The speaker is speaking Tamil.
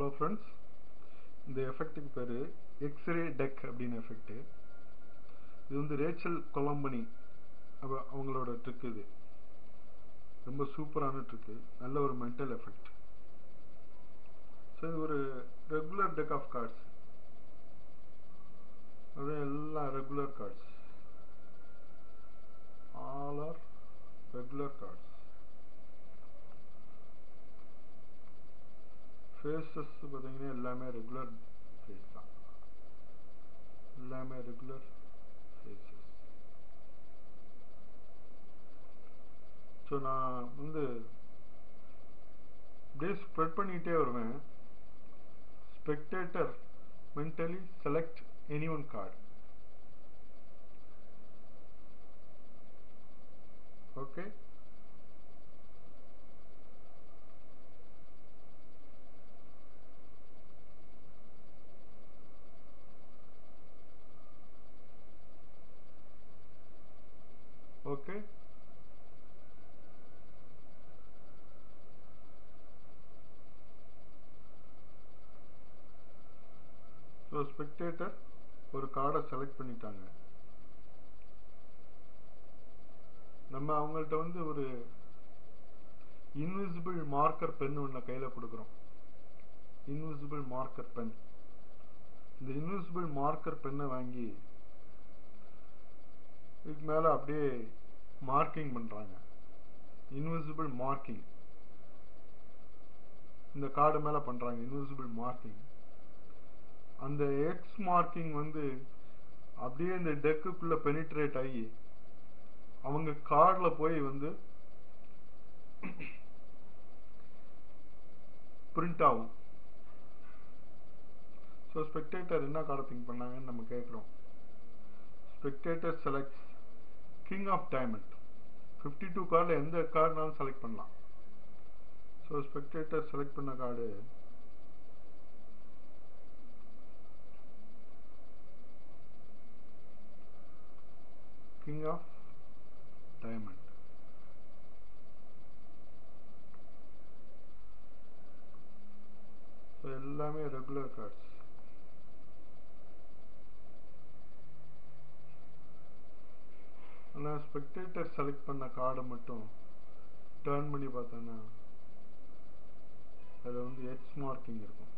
ஹலோ ஃப்ரெண்ட்ஸ் இந்த எஃபெக்ட்டுக்கு பேர் எக்ஸ்ரே டெக் அப்படின்னு எஃபெக்ட்டு இது வந்து ரேச்சல் கொலம்பனி அவ அவங்களோட ட்ரிக் இது ரொம்ப சூப்பரான ட்ரிக்கு நல்ல ஒரு மென்டல் எஃபெக்ட் ஸோ இது ஒரு ரெகுலர் டெக் ஆஃப் கார்ட்ஸ் அது எல்லாம் regular cards all are regular cards faces பார்த்தீங்கன்னா எல்லாமே ரெகுலர் ஃபேஸ் தான் எல்லாமே ரெகுலர் ஃபேஸஸ் ஸோ நான் வந்து அப்படியே ஸ்ப்ரெட் பண்ணிகிட்டே வருவேன் spectator mentally select any one card okay okay so spectator ஒரு கார்டை செலக்ட் பண்ணிட்டாங்க நம்ம அவங்கள்ட்ட வந்து ஒரு இன்விசிபிள் மார்க்கர் பென் ஒன்று கையில் கொடுக்குறோம் இன்விசிபிள் மார்க்கர் பென் இந்த இன்விசிபிள் மார்க்கர் பென்னை வாங்கி இதுக்கு மேலே அப்படியே மார்க்கிங் பண்ணுறாங்க இன்விசிபிள் மார்க்கிங் இந்த கார்டு மேலே பண்ணுறாங்க இன்விசிபிள் மார்க்கிங் அந்த எக்ஸ் மார்க்கிங் வந்து அப்படியே இந்த டெக்குக்குள்ளே பெனிட்ரேட் ஆகி அவங்க கார்டில் போய் வந்து பிரிண்ட் ஆகும் ஸோ ஸ்பெக்டேட்டர் என்ன கார்டை திங்க் பண்ணாங்கன்னு நம்ம கேட்குறோம் spectator selects king of diamond fifty two கார்டில் எந்த கார்டுனாலும் செலக்ட் பண்ணலாம் ஸோ ஸ்பெக்டேட்டர் செலக்ட் பண்ண card king of diamond so எல்லாமே ரெகுலர் கார்ட்ஸ் ஆனால் ஸ்பெக்டேட்டர் செலக்ட் பண்ண கார்டை மட்டும் டேர்ன் பண்ணி பார்த்தோன்னா அதில் வந்து எக்ஸ் மார்க்கிங் இருக்கும்